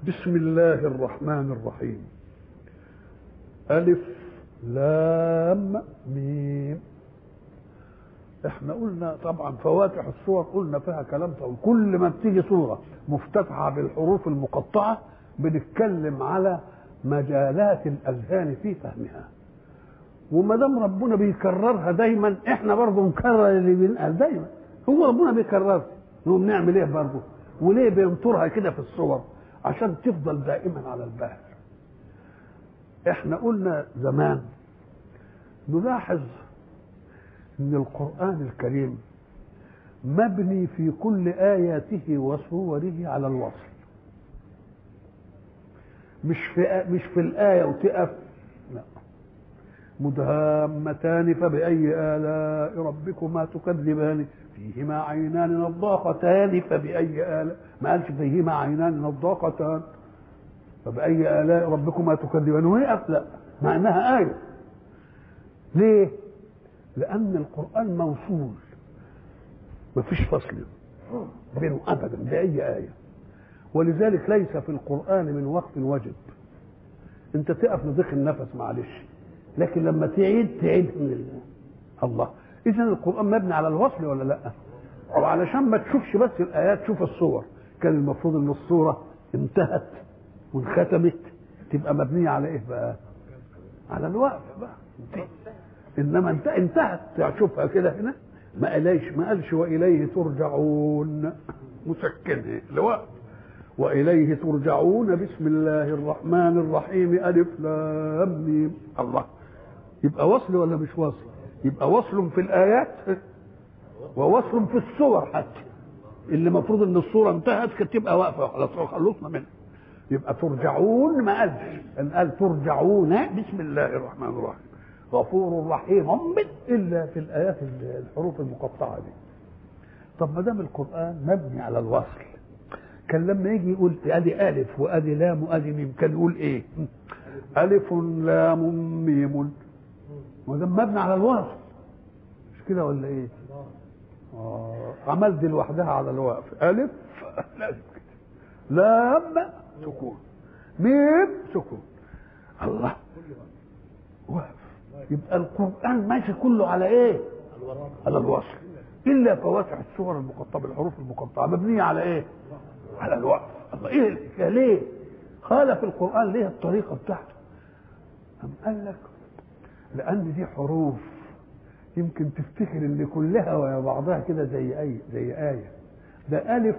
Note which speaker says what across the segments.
Speaker 1: بسم الله الرحمن الرحيم ألف لام ميم احنا قلنا طبعا فواتح الصور قلنا فيها كلام طويل كل ما بتيجي صورة مفتتحة بالحروف المقطعة بنتكلم على مجالات الأذهان في فهمها وما دام ربنا بيكررها دايما احنا برضه نكرر اللي بينقال دايما هو ربنا بيكررها نقوم نعمل ايه برضه وليه بينطرها كده في الصور عشان تفضل دائما على البال احنا قلنا زمان نلاحظ ان القران الكريم مبني في كل اياته وصوره على الوصل مش في مش في الايه وتقف لا مدهامتان فبأي آلاء ربكما تكذبان فيهما عينان نضاقتان فبأي آلاء ما قالش فيهما عينان نضاقتان فبأي آلاء ربكما تكذبان ويقف لا مع إنها آية ليه؟ لأن القرآن موصول مفيش فصل بينه أبدا بأي آية ولذلك ليس في القرآن من وقت وجب أنت تقف لضيق النفس معلش لكن لما تعيد تعيد من الله اذا القران مبني على الوصل ولا لا وعلشان ما تشوفش بس الايات شوف الصور كان المفروض ان الصوره انتهت وانختمت تبقى مبنيه على ايه بقى على الوقف بقى انتهت انما انت انتهت تشوفها كده هنا ما قاليش ما قالش واليه ترجعون مسكنه الوقف واليه ترجعون بسم الله الرحمن الرحيم الف لام ميم الله يبقى وصل ولا مش وصل يبقى وصل في الايات ووصل في الصور حتى اللي المفروض ان الصوره انتهت كانت تبقى واقفه خلاص خلصنا منها يبقى ترجعون ما قالش ان قال ترجعون بسم الله الرحمن الرحيم غفور رحيم الا في الايات الحروف المقطعه دي طب ما دام القران مبني على الوصل كان لما يجي يقول ادي الف وادي لام وادي ميم كان يقول ايه الف لام ميم وده مبني على الوصف مش كده ولا ايه آه. عمل دي لوحدها على الوقف الف لازم كده لام سكون ميم سكون الله وقف يبقى القران ماشي كله على ايه على الوصف الا فواتح الصور المقطعه بالحروف المقطعه مبنيه على ايه على الوقف الله ايه الحكايه ليه خالف القران ليه الطريقه بتاعته أم قال لك لان دي حروف يمكن تفتكر ان كلها ويا بعضها كده زي اي زي ايه ده الف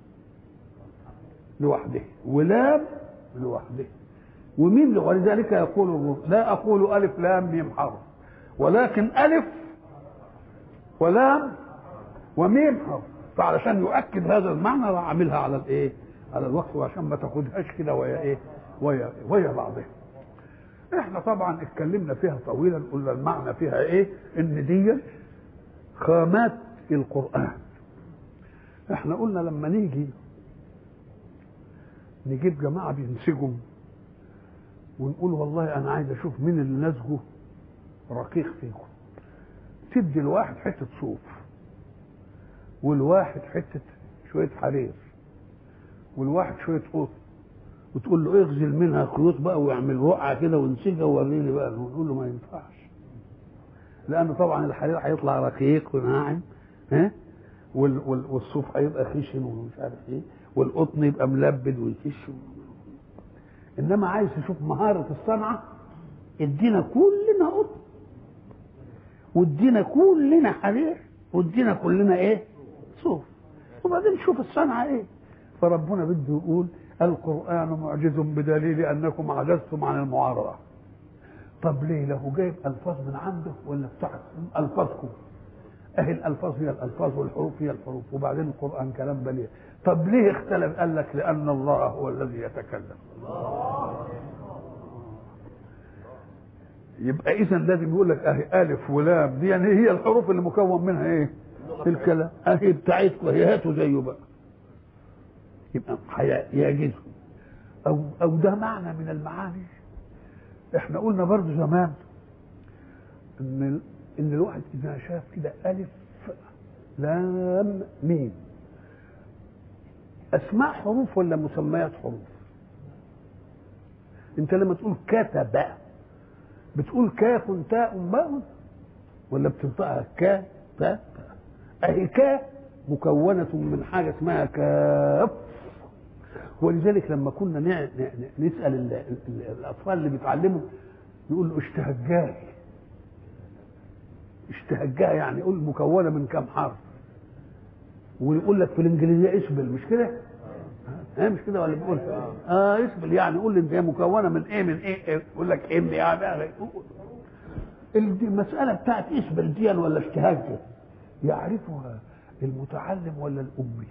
Speaker 1: لوحده ولام لوحده ومين ولذلك يقول لا اقول الف لام ميم حرف ولكن الف ولام وميم حرف فعلشان يؤكد هذا المعنى راح عاملها على الايه؟ على الوقت وعشان ما تاخدهاش كده ويا ايه؟ ويا ويا بعضها. احنا طبعا اتكلمنا فيها طويلا قلنا المعنى فيها ايه؟ ان دي خامات القران. احنا قلنا لما نيجي نجيب جماعه بينسجوا ونقول والله انا عايز اشوف مين اللي نسجه رقيق فيكم. تدي الواحد حته صوف والواحد حته شويه حرير والواحد شويه قطن وتقول له اغزل منها خيوط بقى واعمل رقعه كده وانسجها ووريني بقى ونقول له ما ينفعش لانه طبعا الحرير هيطلع رقيق وناعم ها وال وال والصوف هيبقى خشن ومش عارف ايه والقطن يبقى ملبد ويكش انما عايز تشوف مهاره الصنعه ادينا كلنا قطن وادينا كلنا حرير وادينا كلنا ايه صوف وبعدين شوف الصنعة ايه فربنا بده يقول القرآن معجز بدليل أنكم عجزتم عن المعارضة طب ليه له جايب ألفاظ من عنده ولا بتاعت ألفاظكم أهي الألفاظ هي الألفاظ والحروف هي الحروف وبعدين القرآن كلام بليغ طب ليه اختلف قال لك لأن الله هو الذي يتكلم يبقى إذا لازم يقول لك أهي ألف ولام دي يعني هي الحروف اللي مكون منها إيه؟ الكلام اهي بتاعتكم هي هاتوا زيه بقى يبقى يعجزهم او او ده معنى من المعاني احنا قلنا برضه زمان ان ان الواحد اذا شاف كده الف لام ميم اسماء حروف ولا مسميات حروف انت لما تقول كتب بتقول كاف تاء باء ولا بتنطقها كا تاء اهي كا مكونة من حاجة اسمها كاف ولذلك لما كنا نسأل الأطفال اللي بيتعلموا يقول له اشتهجاي اشتهجاي يعني يقول مكونة من كام حرف ويقول لك في الانجليزيه اسبل مش كده؟ ها مش كده ولا بيقول اه اسبل يعني يقول لي انت هي مكونه من ايه من ايه يقول لك ام يعني المساله بتاعت اسبل دي ولا اشتهاج يعرفها المتعلم ولا الامي؟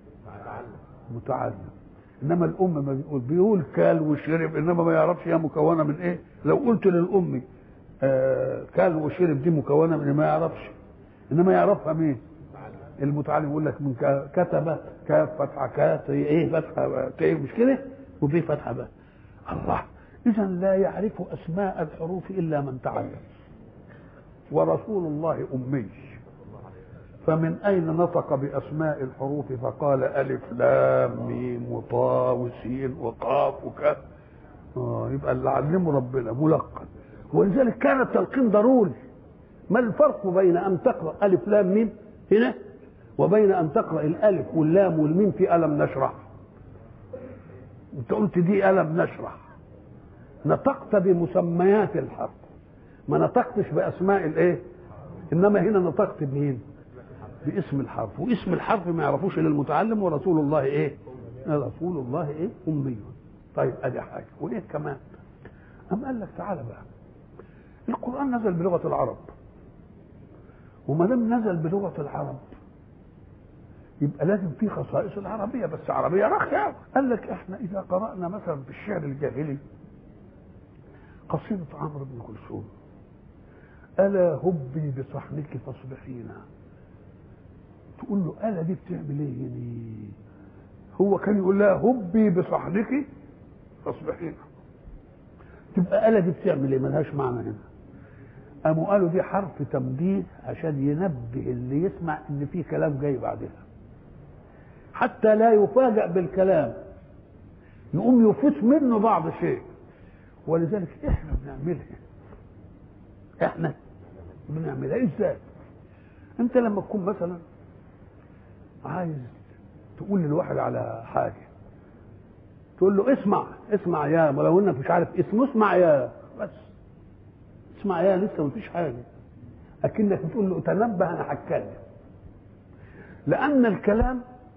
Speaker 1: متعلم انما الام ما بيقول بيقول كال وشرب انما ما يعرفش هي مكونه من ايه لو قلت للامي آه كال وشرب دي مكونه من ما يعرفش انما يعرفها مين المتعلم يقول لك من كتب كاف فتحه كاف ايه فتحه ايه مش كده وفي فتحه بقى الله اذا لا يعرف اسماء الحروف الا من تعلم ورسول الله امي فمن اين نطق باسماء الحروف فقال الف لام ميم وطاء وسين وقاف وكاف آه يبقى اللي علمه ربنا ملقن ولذلك كان التلقين ضروري ما الفرق بين ان تقرا الف لام ميم هنا وبين ان تقرا الالف واللام والميم في الم نشرح انت قلت دي الم نشرح نطقت بمسميات الحرف ما نطقتش باسماء الايه انما هنا نطقت بمين باسم الحرف واسم الحرف ما يعرفوش الا المتعلم ورسول الله ايه رسول الله ايه امي طيب ادي حاجه وايه كمان أم قال لك تعالى بقى القرآن نزل بلغة العرب وما دام نزل بلغة العرب يبقى لازم في خصائص العربيه بس عربيه رخية قال لك احنا اذا قرانا مثلا في الشعر الجاهلي قصيده عمرو بن كلثوم الا هبي بصحنك فاصبحينا تقول له الا دي بتعمل ايه يعني هو كان يقول لها هبي بصحنك فاصبحينا تبقى الا دي بتعمل ايه ملهاش معنى هنا قاموا قالوا دي حرف تمديد عشان ينبه اللي يسمع ان في كلام جاي بعدها حتى لا يفاجأ بالكلام يقوم يفوت منه بعض شيء ولذلك احنا بنعملها احنا بنعملها ازاي انت لما تكون مثلا عايز تقول للواحد على حاجه تقول له اسمع اسمع يا ولو انك مش عارف اسمه اسمع يا بس اسمع يا لسه مفيش حاجه اكنك بتقول له تنبه انا هتكلم لان الكلام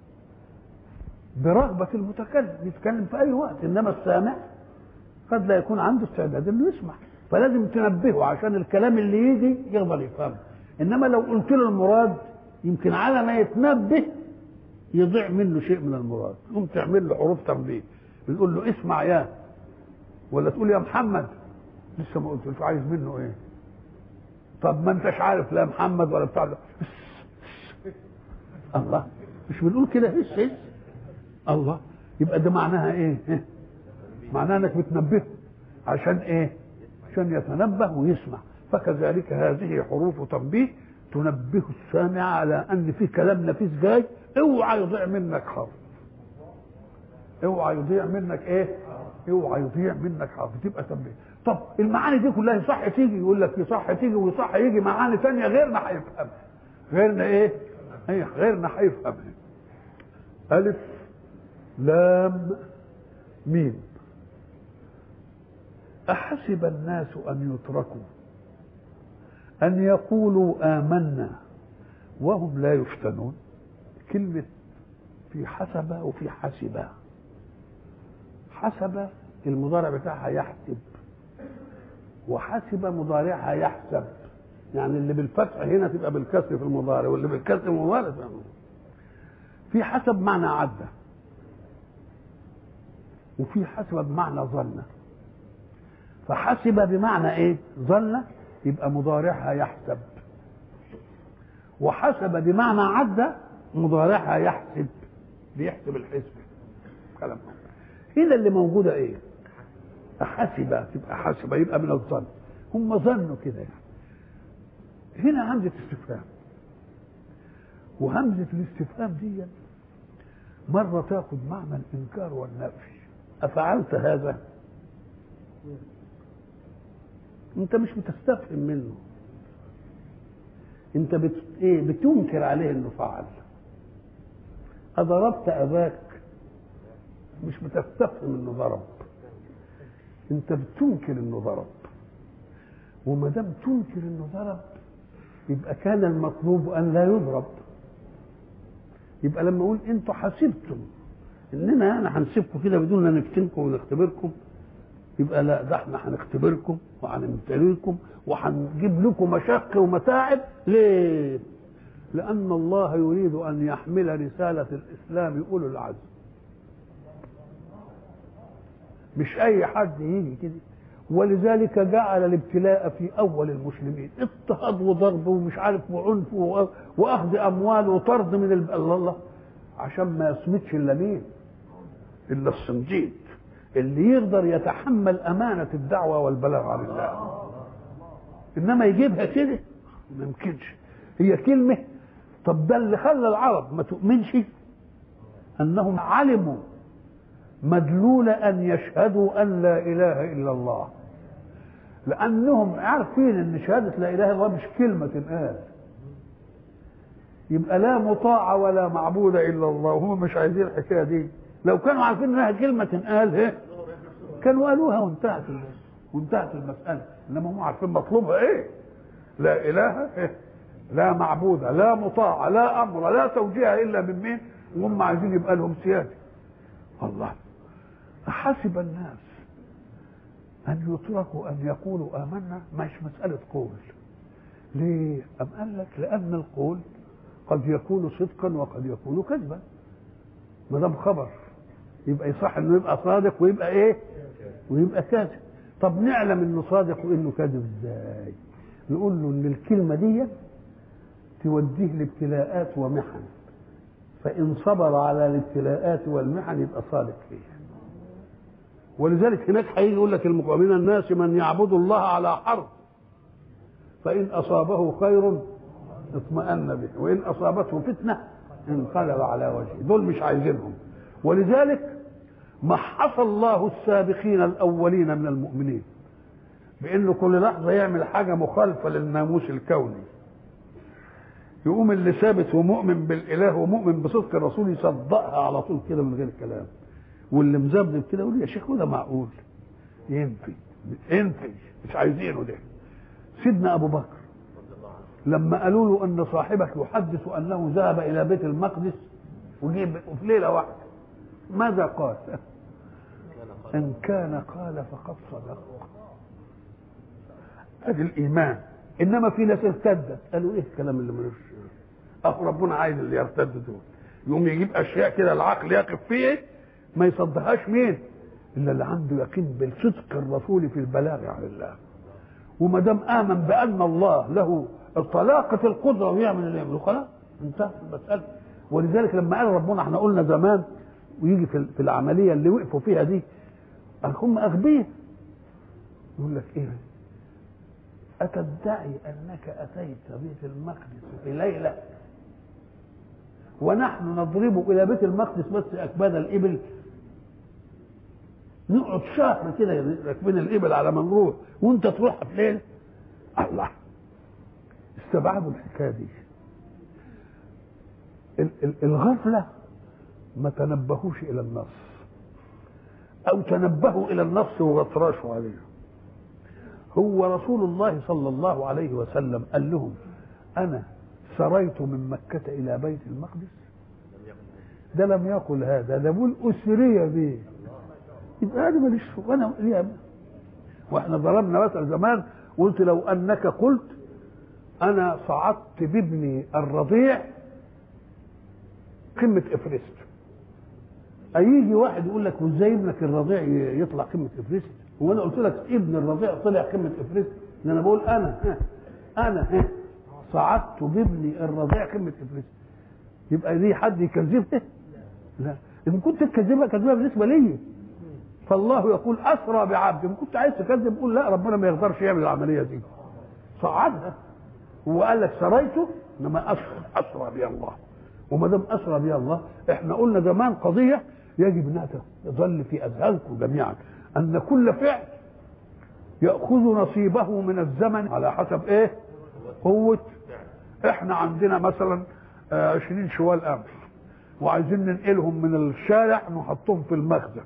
Speaker 1: برغبة المتكلم يتكلم في أي وقت إنما السامع قد لا يكون عنده استعداد إنه يسمع فلازم تنبهه عشان الكلام اللي يجي يقدر يفهمه إنما لو قلت له المراد يمكن على ما يتنبه يضيع منه شيء من المراد تقوم تعمل له حروف تنبيه بتقول له اسمع يا ولا تقول يا محمد لسه ما قلتلوش عايز منه ايه طب ما انتش عارف لا محمد ولا بتاع ده الله مش بنقول كده هس هس الله يبقى ده معناها ايه معناها انك بتنبهه عشان ايه عشان يتنبه ويسمع فكذلك هذه حروف تنبيه تنبه السامع على ان في كلام نفيس جاي اوعى يضيع منك حرف اوعى يضيع منك ايه اوعى يضيع منك حرف تبقى تنبيه طب المعاني دي كلها يصح تيجي يقول لك يصح تيجي ويصح يجي معاني ثانيه غيرنا هيفهمها غيرنا ايه ايه غيرنا هيفهمها الف لام ميم أحسب الناس أن يتركوا أن يقولوا آمنا وهم لا يفتنون كلمة في حسب وفي حسب حسب المضارع بتاعها يحسب وحسب مضارعها يحسب يعني اللي بالفتح هنا تبقى بالكسر في المضارع واللي بالكسر في المضارع في حسب معنى عدى وفي حسب بمعنى ظن فحسب بمعنى ايه ظن يبقى مضارعها يحسب وحسب بمعنى عدى مضارعها يحسب بيحسب الحسب كلام هنا اللي موجوده ايه حسب تبقى حسب يبقى من الظن هم ظنوا كده يعني هنا همزه استفهام وهمزه الاستفهام دي مره تاخذ معنى الانكار والنفي افعلت هذا انت مش بتستفهم منه انت بت... ايه بتنكر عليه انه فعل اضربت اباك مش بتستفهم انه ضرب انت بتنكر انه ضرب وما دام تنكر انه ضرب يبقى كان المطلوب ان لا يضرب يبقى لما اقول انتوا حسبتم اننا يعني هنسيبكم كده بدون ما نفتنكم ونختبركم يبقى لا ده احنا هنختبركم وهنمتليكم وهنجيب لكم مشاق ومتاعب ليه؟ لأن الله يريد أن يحمل رسالة الإسلام أولو العزم مش أي حد يجي كده ولذلك جعل الابتلاء في أول المسلمين اضطهاد وضرب ومش عارف وعنف وأخذ أموال وطرد من الب... الله الله عشان ما يصمتش إلا مين؟ إلا الصنديد اللي يقدر يتحمل أمانة الدعوة والبلاغ عن الله إنما يجيبها كده ما يمكنش هي كلمة طب ده اللي خلى العرب ما تؤمنش أنهم علموا مدلول أن يشهدوا أن لا إله إلا الله لأنهم عارفين أن شهادة لا إله إلا الله مش كلمة تنقال يبقى لا مطاع ولا معبود إلا الله وهم مش عايزين الحكاية دي لو كانوا عارفين انها كلمه تنقال ايه كانوا قالوها وانتهت وانتهت المساله انما هم عارفين مطلوبها ايه لا اله إيه؟ لا معبود لا مطاع لا امر لا توجيه الا من مين وهم عايزين يبقى لهم سياده الله حسب الناس ان يتركوا ان يقولوا امنا مش مساله قول ليه ام قال لك لان القول قد يكون صدقا وقد يكون كذبا ما دام خبر يبقى يصح انه يبقى صادق ويبقى ايه ويبقى كاذب طب نعلم انه صادق وانه كاذب ازاي نقول له ان الكلمه دي توديه لابتلاءات ومحن فان صبر على الابتلاءات والمحن يبقى صادق فيها ولذلك هناك هيجي يقول لك من الناس من يعبد الله على حرف فان اصابه خير اطمأن به وان اصابته فتنه انقلب على وجهه دول مش عايزينهم ولذلك محص الله السابقين الاولين من المؤمنين بانه كل لحظه يعمل حاجه مخالفه للناموس الكوني يقوم اللي ثابت ومؤمن بالاله ومؤمن بصدق الرسول يصدقها على طول كده من غير كلام واللي مذبذب كده يقول يا شيخ ده معقول ينفي ينفي مش عايزينه ده سيدنا ابو بكر لما قالوا له ان صاحبك يحدث انه ذهب الى بيت المقدس وجيب في ليله واحده ماذا قال؟ ان كان قال فقد صدق ادي الايمان انما في ناس ارتدت قالوا ايه الكلام اللي ملوش اهو ربنا عايز اللي يرتد دول يقوم يجيب اشياء كده العقل يقف فيه ما يصدقهاش مين الا اللي عنده يقين بالصدق الرسول في البلاغ عن الله وما دام امن بان الله له طلاقه القدره ويعمل اللي يعمله خلاص انتهت المساله ولذلك لما قال ربنا احنا قلنا زمان ويجي في في العمليه اللي وقفوا فيها دي هم اغبياء يقول لك ايه أتدعي أنك أتيت بيت المقدس في ليلة ونحن نضرب إلى بيت المقدس بس أكباد الإبل نقعد شهر كده راكبين الإبل على ما نروح وأنت تروح في ليلة الله استبعدوا الحكاية دي الغفلة ما تنبهوش إلى النص أو تنبهوا إلى النص وغطرشوا عليه هو رسول الله صلى الله عليه وسلم قال لهم انا سريت من مكة إلى بيت المقدس ده لم يقل هذا ده بيقول أسري به يبقى أنا ماليش وأنا ليه وإحنا ضربنا مثل زمان قلت لو أنك قلت أنا صعدت بابني الرضيع قمة إفرست هيجي واحد يقول لك وازاي ابنك الرضيع يطلع قمة إفرست هو انا قلت لك ابن الرضيع طلع قمه افريقيا ان انا بقول انا ها انا ها صعدت بابني الرضيع قمه افريقيا يبقى دي حد يكذبها لا ان كنت تكذبها كذبها بالنسبه لي فالله يقول اسرى بعبد ان كنت عايز تكذب قول لا ربنا ما يقدرش يعمل العمليه دي صعدها هو قال لك سريته انما اسرى اسرى بي الله وما دام اسرى بي الله احنا قلنا زمان قضيه يجب انها تظل في اذهانكم جميعا ان كل فعل يأخذ نصيبه من الزمن على حسب ايه قوة احنا عندنا مثلا آه، عشرين شوال قمح وعايزين ننقلهم من الشارع نحطهم في المخزن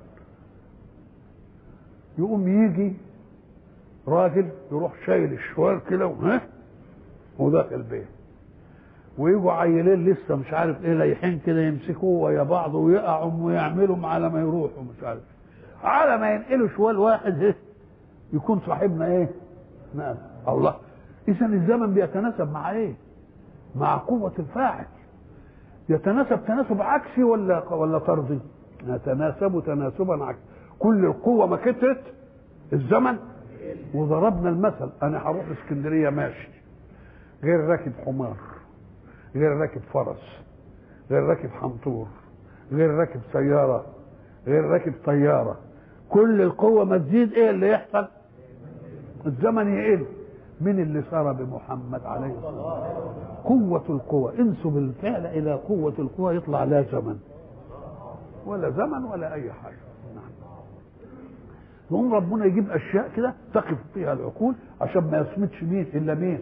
Speaker 1: يقوم يجي راجل يروح شايل الشوال كده وها وداخل بيه ويجوا عيلين لسه مش عارف ايه لايحين كده يمسكوه ويا بعض ويقعوا ويعملوا على ما يروحوا مش عارف على ما ينقلوا شوال واحد ايه يكون صاحبنا ايه نعم الله اذا الزمن بيتناسب مع ايه مع قوة الفاعل يتناسب تناسب عكسي ولا ولا طردي يتناسب تناسبا عكسي كل القوة ما كترت الزمن وضربنا المثل انا هروح اسكندرية ماشي غير راكب حمار غير راكب فرس غير راكب حنطور غير راكب سيارة غير راكب طيارة كل القوة ما تزيد ايه اللي يحصل الزمن يقل من اللي صار بمحمد عليه الصلاة والسلام قوة القوة انسب الفعل إلى قوة القوة يطلع لا زمن ولا زمن ولا أي حاجة نعم يقوم ربنا يجيب أشياء كده تقف فيها العقول عشان ما يصمتش مين إلا مين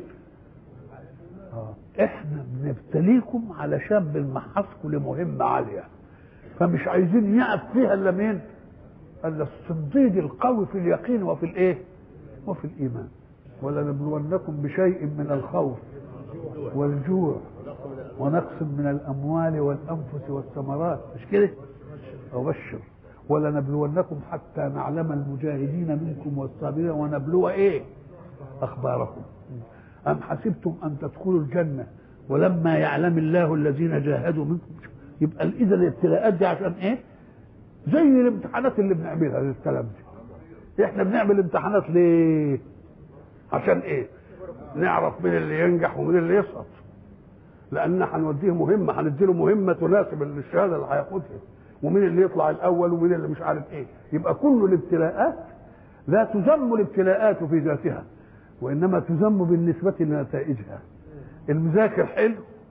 Speaker 1: آه. احنا بنبتليكم علشان بنمحصكم لمهمة عالية فمش عايزين يقف فيها إلا مين الا الصديد القوي في اليقين وفي الايه وفي الايمان ولنبلونكم بشيء من الخوف والجوع ونقص من الاموال والانفس والثمرات مش كده وبشر ولنبلونكم حتى نعلم المجاهدين منكم والصابرين ونبلو ايه اخباركم ام حسبتم ان تدخلوا الجنه ولما يعلم الله الذين جاهدوا منكم يبقى اذا الابتلاءات دي عشان ايه زي الامتحانات اللي بنعملها للكلام دي احنا بنعمل امتحانات ليه عشان ايه نعرف مين اللي ينجح ومين اللي يسقط لان هنوديه مهمه هنديله مهمه تناسب الشهاده اللي هياخدها ومين اللي يطلع الاول ومين اللي مش عارف ايه يبقى كل الابتلاءات لا تذم الابتلاءات في ذاتها وانما تذم بالنسبه لنتائجها المذاكر حلو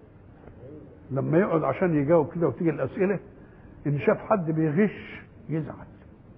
Speaker 1: لما يقعد عشان يجاوب كده وتيجي الاسئله ان شاف حد بيغش يزعل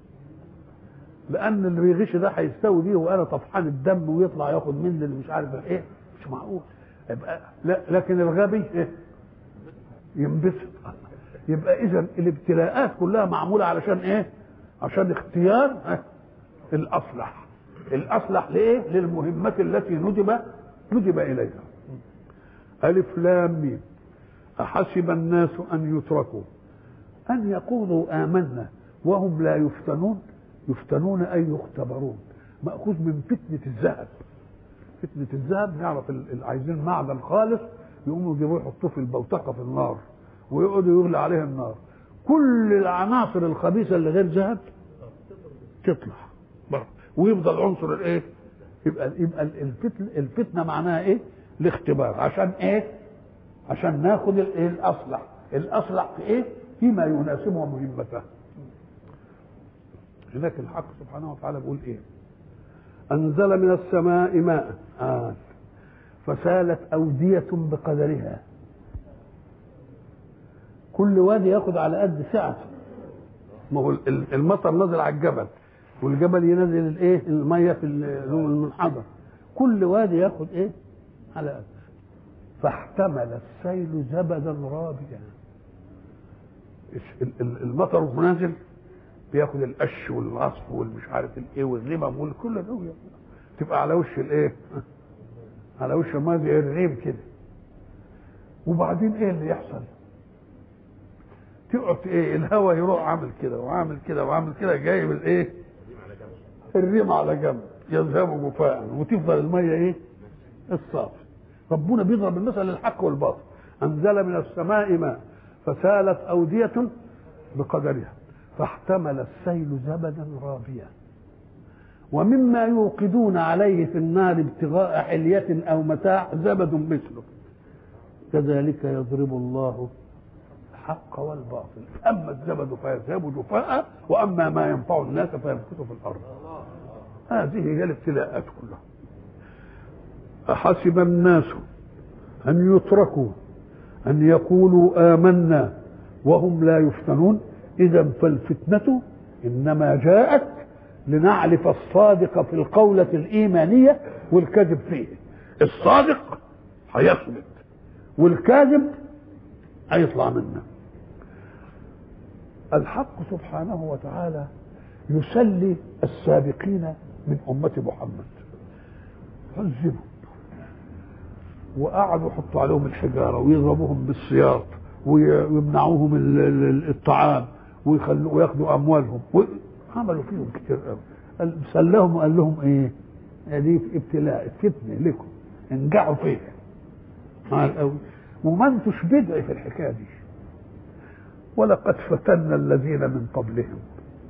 Speaker 1: لان اللي بيغش ده هيستوي بيه وانا طفحان الدم ويطلع ياخد مني اللي مش عارف ايه مش معقول يبقى لا لكن الغبي ايه ينبسط يبقى اذا الابتلاءات كلها معموله علشان ايه عشان اختيار اه الاصلح الاصلح لايه للمهمات التي ندب ندب اليها الف لام ميم احسب الناس ان يتركوا أن يقولوا آمنا وهم لا يفتنون يفتنون أي يختبرون مأخوذ من فتنة الذهب فتنة الذهب نعرف عايزين معدن خالص يقوموا يجيبوه يحطوه في البوتقة في النار ويقعدوا يغلي عليه النار كل العناصر الخبيثة اللي غير ذهب تطلع بره ويفضل عنصر الايه؟ يبقى يبقى الفتنة, الفتنة معناها ايه؟ الاختبار عشان ايه؟ عشان ناخد الايه؟ الاصلح الاصلح في ايه؟ فيما يناسبه مهمته هناك الحق سبحانه وتعالى بيقول ايه انزل من السماء ماء آه. فسالت اوديه بقدرها كل وادي ياخد على قد سعته ما هو المطر نزل على الجبل والجبل ينزل الايه الميه في المنحدر كل وادي ياخد ايه على قد فاحتمل السيل زبدا رابيا المطر وهو نازل بياخد القش والعصف والمش عارف الايه والرمم والكل ده تبقى على وش الايه؟ على وش الميه زي الريم كده وبعدين ايه اللي يحصل؟ تقعد ايه الهواء يروح عامل كده وعامل كده وعامل كده جايب الايه؟ الريم على جنب يذهب جفاء وتفضل الميه ايه؟ الصافي ربنا بيضرب المثل للحق والباطل انزل من السماء ماء فسالت أودية بقدرها فاحتمل السيل زبدا رابيا ومما يوقدون عليه في النار ابتغاء حلية أو متاع زبد مثله كذلك يضرب الله الحق والباطل أما الزبد فيذهب جفاء وأما ما ينفع الناس فيمكث في الأرض هذه هي الابتلاءات كلها أحسب الناس أن يتركوا أن يقولوا آمنا وهم لا يفتنون إذا فالفتنة إنما جاءت لنعرف الصادق في القولة الإيمانية والكذب فيه الصادق هيثبت والكاذب هيطلع منه الحق سبحانه وتعالى يسلي السابقين من أمة محمد عذبوا وقعدوا يحطوا عليهم الحجارة ويضربوهم بالسياط ويمنعوهم الطعام ويخلوا وياخدوا أموالهم عملوا فيهم كتير قوي سلاهم وقال لهم ايه دي ابتلاء فتنه لكم انجعوا فيها قال قوي وما انتوش بدع في الحكايه دي ولقد فتنا الذين من قبلهم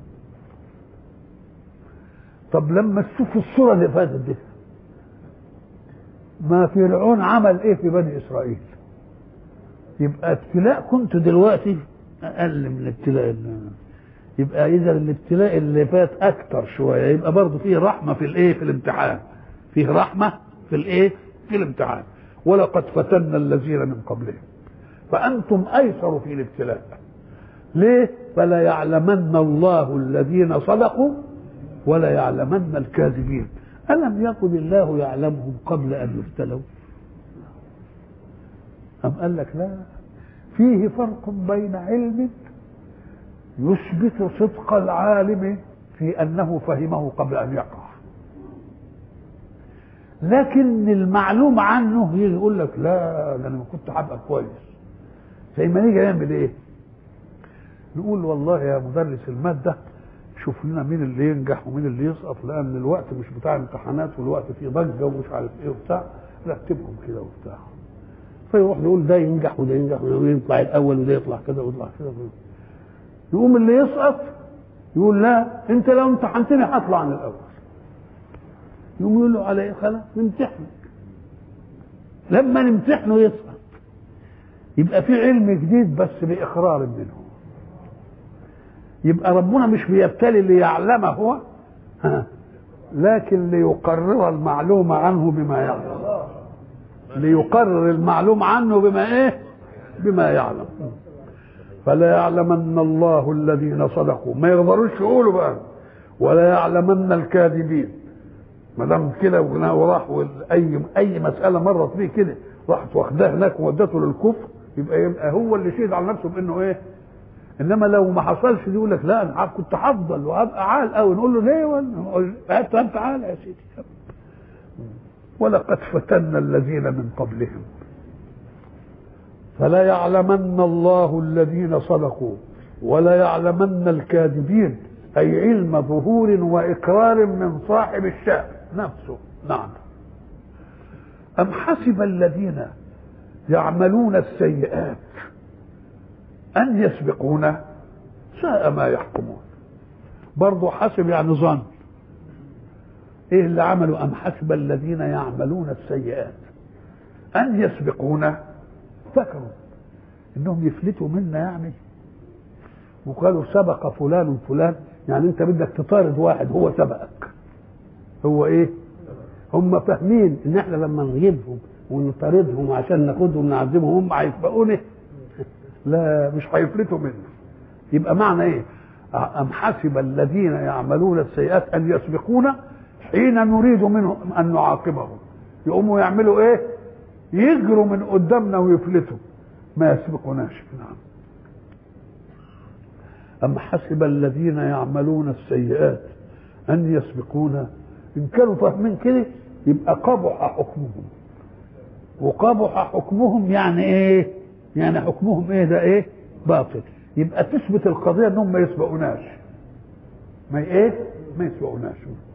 Speaker 1: طب لما تشوفوا الصوره اللي فاتت دي ما فرعون عمل ايه في بني اسرائيل يبقى ابتلاء كنت دلوقتي اقل من الابتلاء اللي يبقى اذا الابتلاء اللي فات اكتر شويه يبقى برضه فيه رحمه في الايه في الامتحان فيه رحمه في الايه في الامتحان ولقد فتنا الذين من قبلهم فانتم ايسر في الابتلاء ليه فلا يعلمن الله الذين صدقوا ولا يعلمن الكاذبين الم يكن الله يعلمهم قبل ان يبتلوا ام قال لك لا فيه فرق بين علم يثبت صدق العالم في انه فهمه قبل ان يقع لكن المعلوم عنه يجي يقول لك لا ده انا كنت هبقى كويس زي ما نيجي نعمل ايه نقول والله يا مدرس الماده شوف لنا مين اللي ينجح ومين اللي يسقط لان الوقت مش بتاع امتحانات والوقت فيه ضجه ومش عارف ايه وبتاع رتبهم كده وبتاع فيروح يقول ده ينجح وده ينجح وده يطلع الاول وده يطلع كده ويطلع كده يقوم اللي يسقط يقول لا انت لو امتحنتني هطلع عن الاول يقوم يقول له على ايه خلاص نمتحنك لما نمتحنه يسقط يبقى في علم جديد بس باقرار منه يبقى ربنا مش بيبتلي ليعلمه هو ها لكن ليقرر المعلومة عنه بما يعلم ليقرر المعلوم عنه بما ايه بما يعلم فلا يعلمن الله الذين صدقوا ما يقدروش يقولوا بقى ولا يعلمن الكاذبين ما دام كده وراح اي اي مساله مرت بيه كده راحت واخداه هناك وودته للكفر يبقى يبقى هو اللي شهد على نفسه بانه ايه انما لو ما حصلش دي يقول لك لا انا كنت هفضل وابقى عال قوي نقول له ليه ولا انت عال يا سيدي ولقد فتنا الذين من قبلهم فلا يعلمن الله الذين صدقوا ولا يعلمن الكاذبين اي علم ظهور واقرار من صاحب الشأن نفسه نعم ام حسب الذين يعملون السيئات ان يسبقونا ساء ما يحكمون برضه حسب يعني ظن ايه اللي عملوا ام حسب الذين يعملون السيئات ان يسبقونا افتكروا انهم يفلتوا منا يعني وقالوا سبق فلان فلان يعني انت بدك تطارد واحد هو سبقك هو ايه هم فاهمين ان احنا لما نجيبهم ونطاردهم عشان ناخدهم نعذبهم هم هيسبقونا لا مش هيفلتوا منا يبقى معنى ايه ام حسب الذين يعملون السيئات ان يسبقونا حين نريد منهم ان نعاقبهم يقوموا يعملوا ايه يجروا من قدامنا ويفلتوا ما يسبقوناش نعم أم حسب الذين يعملون السيئات أن يسبقونا إن كانوا فاهمين كده يبقى قبح حكمهم وقبح حكمهم يعني إيه؟ يعني حكمهم إيه ده إيه؟ باطل يبقى تثبت القضية إنهم ما يسبقوناش ما إيه؟ ما يسبقوناش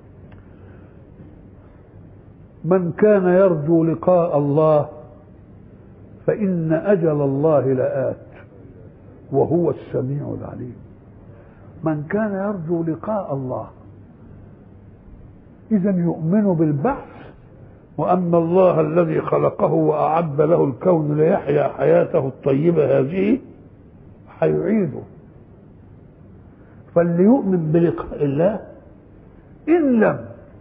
Speaker 1: من كان يرجو لقاء الله فإن أجل الله لآت وهو السميع العليم من كان يرجو لقاء الله إذا يؤمن بالبعث وأن الله الذي خلقه وأعد له الكون ليحيا حياته الطيبة هذه حيعيده فاللي يؤمن بلقاء الله إن لم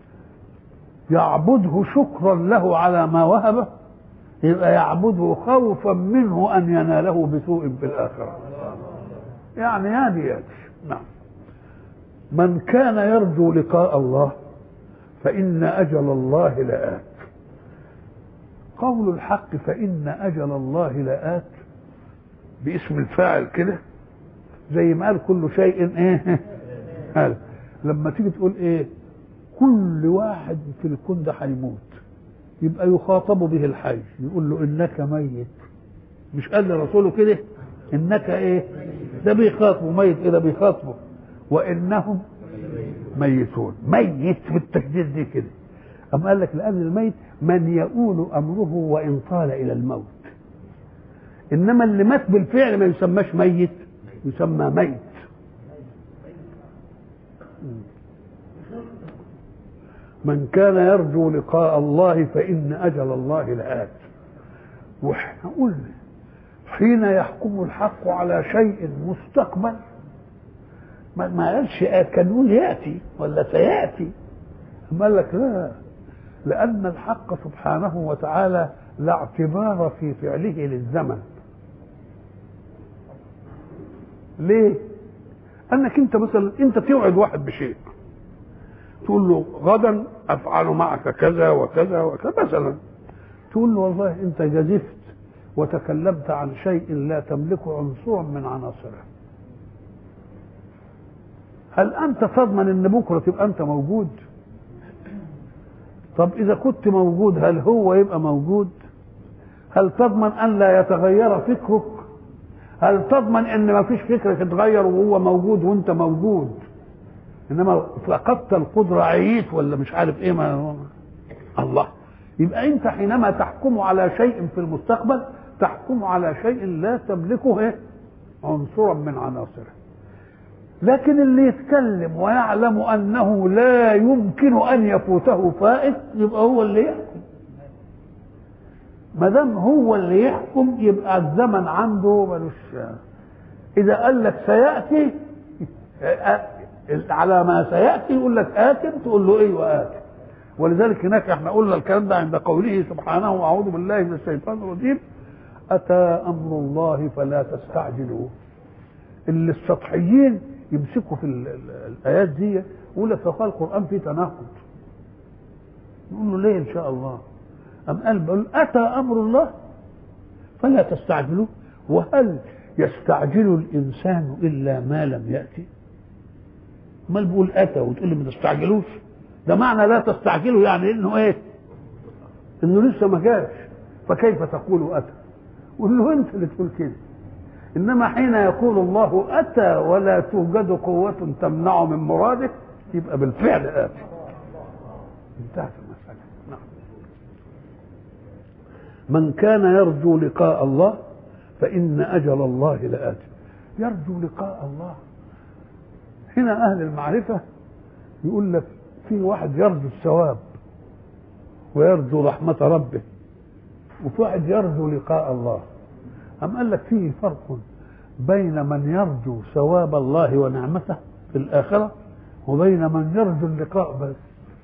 Speaker 1: يعبده شكرا له على ما وهبه يبقى يعبده خوفا منه ان يناله بسوء في الاخره يعني يا دي نعم من كان يرجو لقاء الله فإن أجل الله لآت قول الحق فإن أجل الله لآت باسم الفاعل كده زي ما قال كل شيء ايه قال لما تيجي تقول ايه كل واحد في الكون ده هيموت يبقى يخاطب به الحي يقول له انك ميت مش قال لرسوله كده انك ايه ده بيخاطبه ميت ايه ده بيخاطبه وانهم ميتون ميت بالتشديد دي كده أم قال لك لأن الميت من يؤول أمره وإن طال إلى الموت إنما اللي مات بالفعل ما يسماش ميت يسمى ميت من كان يرجو لقاء الله فإن أجل الله لآت واحنا قلنا حين يحكم الحق على شيء مستقبل ما ما قالش آت كان يقول يأتي ولا سيأتي أما قال لك لا لأن الحق سبحانه وتعالى لا اعتبار في فعله للزمن ليه؟ أنك أنت مثلا أنت توعد واحد بشيء تقول له غدا أفعل معك كذا وكذا وكذا مثلا تقول له والله أنت جزفت وتكلمت عن شيء لا تملك عنصرا من عناصره هل أنت تضمن أن بكرة تبقى أنت موجود؟ طب إذا كنت موجود هل هو يبقى موجود؟ هل تضمن أن لا يتغير فكرك؟ هل تضمن أن ما فيش فكرك يتغير وهو موجود وأنت موجود؟ إنما فقدت القدرة عييت ولا مش عارف إيه ما الله يبقى أنت حينما تحكم على شيء في المستقبل تحكم على شيء لا تملكه إيه؟ عنصرا من عناصره لكن اللي يتكلم ويعلم انه لا يمكن ان يفوته فائت يبقى هو اللي يحكم ما دام هو اللي يحكم يبقى الزمن عنده ملوش اذا قال لك سياتي على ما سياتي يقول لك اتم تقول له ايوه اتم ولذلك هناك احنا قلنا الكلام ده عند قوله سبحانه اعوذ بالله من الشيطان الرجيم اتى امر الله فلا تستعجلوه اللي السطحيين يمسكوا في ال- ال- الايات دي يقول لك فقال القران فيه تناقض نقول له ليه ان شاء الله ام قال بل اتى امر الله فلا تستعجلوه وهل يستعجل الانسان الا ما لم ياتي امال بيقول اتى وتقول لي ما تستعجلوش ده معنى لا تستعجلوا يعني انه ايه انه لسه ما جاش فكيف تقول اتى قول له انت اللي تقول كده انما حين يقول الله اتى ولا توجد قوه تمنع من مراده يبقى بالفعل اتي انتهت المساله نعم من كان يرجو لقاء الله فان اجل الله لات يرجو لقاء الله هنا اهل المعرفه يقول لك في واحد يرجو الثواب ويرجو رحمه ربه وفي واحد يرجو لقاء الله أم قال لك فيه فرق بين من يرجو ثواب الله ونعمته في الآخرة وبين من يرجو اللقاء بس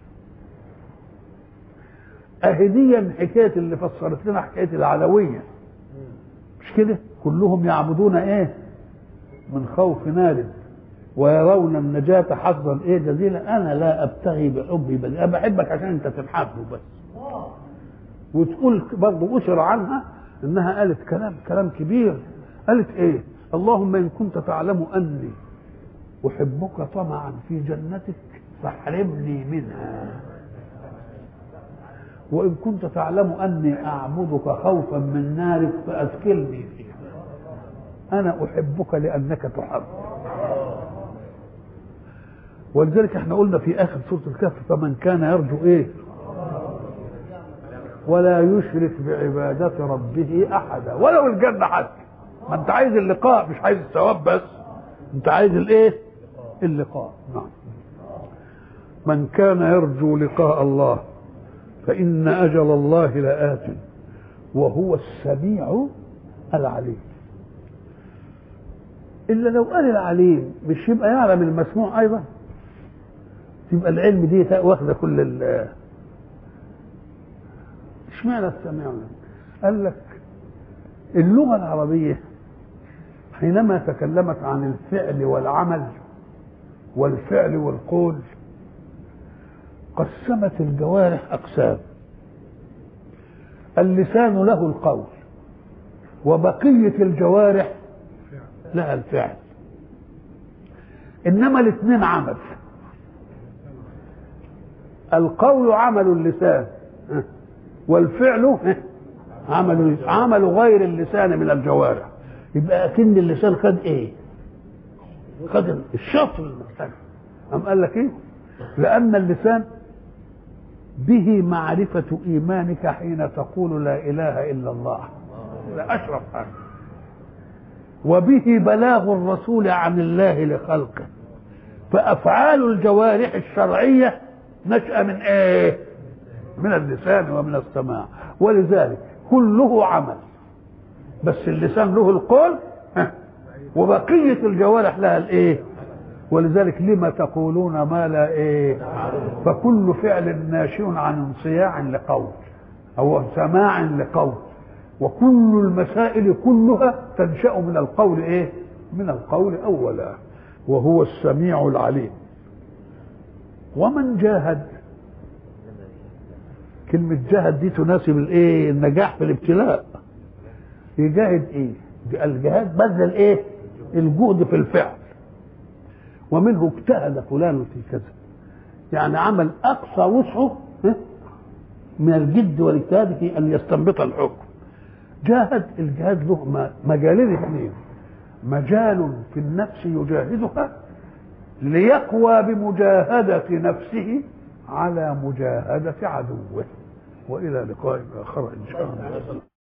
Speaker 1: أهديا حكاية اللي فسرت لنا حكاية العلوية مش كده كلهم يعبدون ايه من خوف نار ويرون النجاة حظا ايه جزيلا انا لا ابتغي بحبي بل انا بحبك عشان انت تنحبه بس وتقول برضه اشر عنها انها قالت كلام كلام كبير قالت ايه اللهم ان كنت تعلم اني احبك طمعا في جنتك فاحرمني منها وان كنت تعلم اني اعبدك خوفا من نارك فادخلني فيها انا احبك لانك تحب ولذلك احنا قلنا في اخر سوره الكهف فمن كان يرجو ايه ولا يشرك بعبادة ربه أحدا ولو الجنة حتى ما أنت عايز اللقاء مش عايز الثواب بس أنت عايز الإيه؟ اللقاء نعم من كان يرجو لقاء الله فإن أجل الله لآت وهو السميع العليم إلا لو قال العليم مش يبقى يعلم المسموع أيضا يبقى العلم دي واخدة كل ال اشمعنى السميع قال لك اللغة العربية حينما تكلمت عن الفعل والعمل والفعل والقول قسمت الجوارح أقسام اللسان له القول وبقية الجوارح لها الفعل إنما الاثنين عمل القول عمل اللسان والفعل عمل عمل غير اللسان من الجوارح يبقى اكن اللسان خد ايه؟ خد الشطر المختلف أم قال لك ايه؟ لأن اللسان به معرفة إيمانك حين تقول لا إله إلا الله لا أشرف حاجة وبه بلاغ الرسول عن الله لخلقه فأفعال الجوارح الشرعية نشأ من إيه؟ من اللسان ومن السماع ولذلك كله عمل بس اللسان له القول وبقية الجوارح لها الإيه؟ ولذلك لما تقولون ما لا إيه؟ فكل فعل ناشئ عن انصياع لقول أو سماع لقول وكل المسائل كلها تنشأ من القول إيه؟ من القول أولا وهو السميع العليم ومن جاهد كلمة جاهد دي تناسب الايه؟ النجاح في الابتلاء. يجاهد ايه؟ الجهاد بذل ايه؟ الجهد في الفعل. ومنه اجتهد فلان في كذا. يعني عمل اقصى وسعه من الجد والاجتهاد في ان يستنبط الحكم. جاهد الجهاد له مجالين اثنين. مجال في النفس يجاهدها ليقوى بمجاهدة نفسه على مجاهدة عدوه وإلى لقاء آخر إن شاء الله